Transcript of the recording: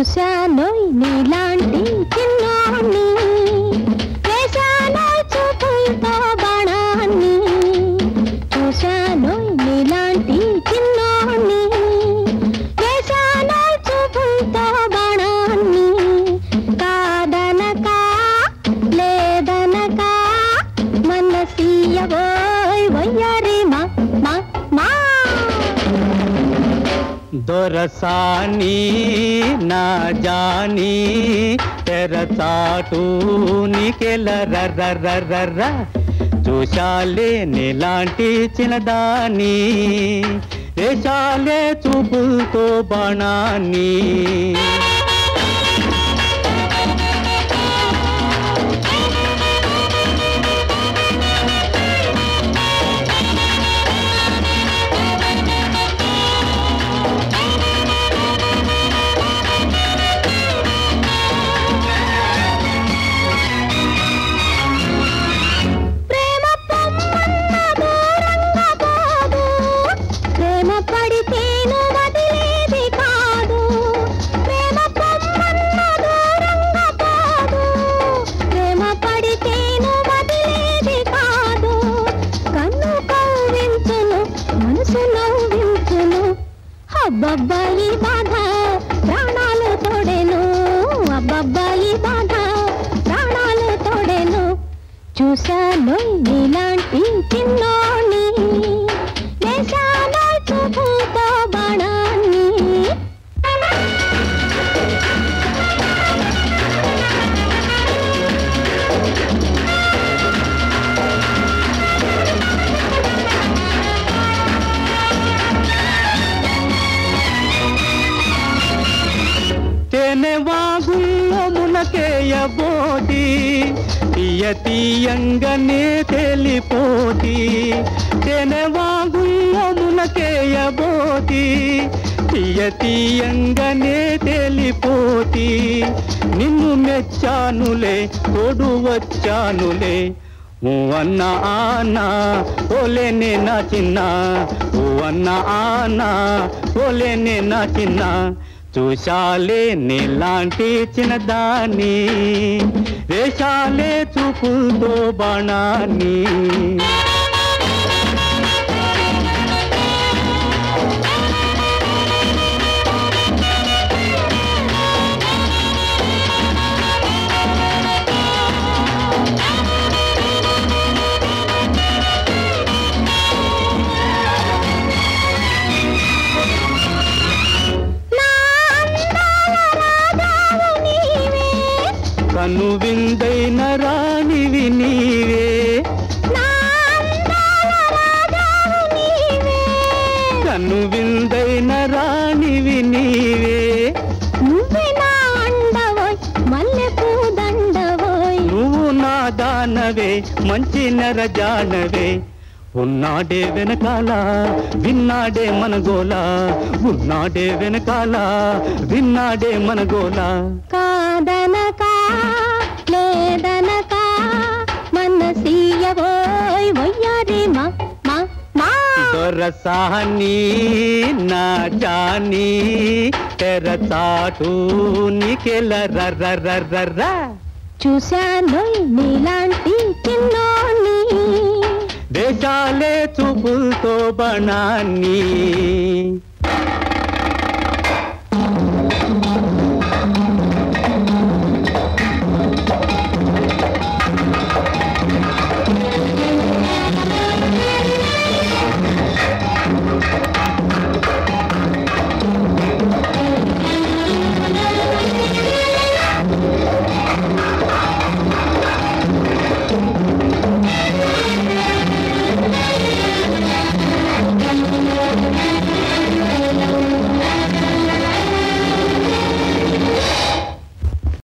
చూశానోయ్ నీలాంటి చిన్నోణ్ణి వేశానోయ్ చూపులతో బాణాన్ని చూశానోయ్ నీలాంటి చిన్నోణ్ణి వేశానోయ్ చూపులతో బాణాన్ని కాదనక లేదనక మనసీయవోయ్ వయ్యారి మా మా మా దొరసాని నా జాని తెర చాటు నీకెల రర్ర చూశాలే నీలాంటి చిన్నదాని వేశాలే చూపులతో బాణాన్ని ప్రేమ పొమ్మన్న దూరంగా పోదు ప్రేమ పడితేను వదిలేది కాదు ప్రేమ పొమ్మన్న దూరంగా పోదు ప్రేమ పడితేను వదిలేది కాదు కన్ను కవ్వించును మనసు నవ్వించును అబ్బబ్బాయి బాధ ప్రాణాలు తోడెను అబ్బబ్బాయి బాధ ప్రాణాలు తోడెను చూశాను నీలాంటి చిన్నోని వేశాను చూపుతో బాణాన్ని తేనె వాగుల్లో మునకేయబోతి తీయ తీయంగానే తెలిపోతి తేనె వాగుల్లో మునకేయబోతి తీయ తీయంగానే తెలిపోతి నిన్ను మెచ్చానులే తోడు వచ్చానులే ఓ అన్న ఆనా ఓలేనే నా చిన్న ఓ అన్న ఆనా ఓలేనే నా చిన్న చూశాలే నీలాంటి చిన్నదాన్ని వేషాలే చూపుతో బాణాన్ని నా అందాల రాజావు నీవే కను విందైన రాణివి నీవే నా అందాల రాజావు నీవే కను విందైన రాణివి నీవే నువ్వే నా అండవోయ్ మల్లె పూదండవోయ్ నువ్వు నా దానవే మంచి నరజానవే ఉన్నాడే వెనకాల విన్నాడే మన గోల ఉన్నాడే వెనకాల విన్నాడే మన గోల కాదనక లేదనక మనసీయవోయ్ వయ్యారి మా మా మా దొరసాని నా జాని తెర చాటు నీకెల రర్ర చూశాను నీలాంటి చిన్నోని దేశాలే చూపులతో బణాన్ని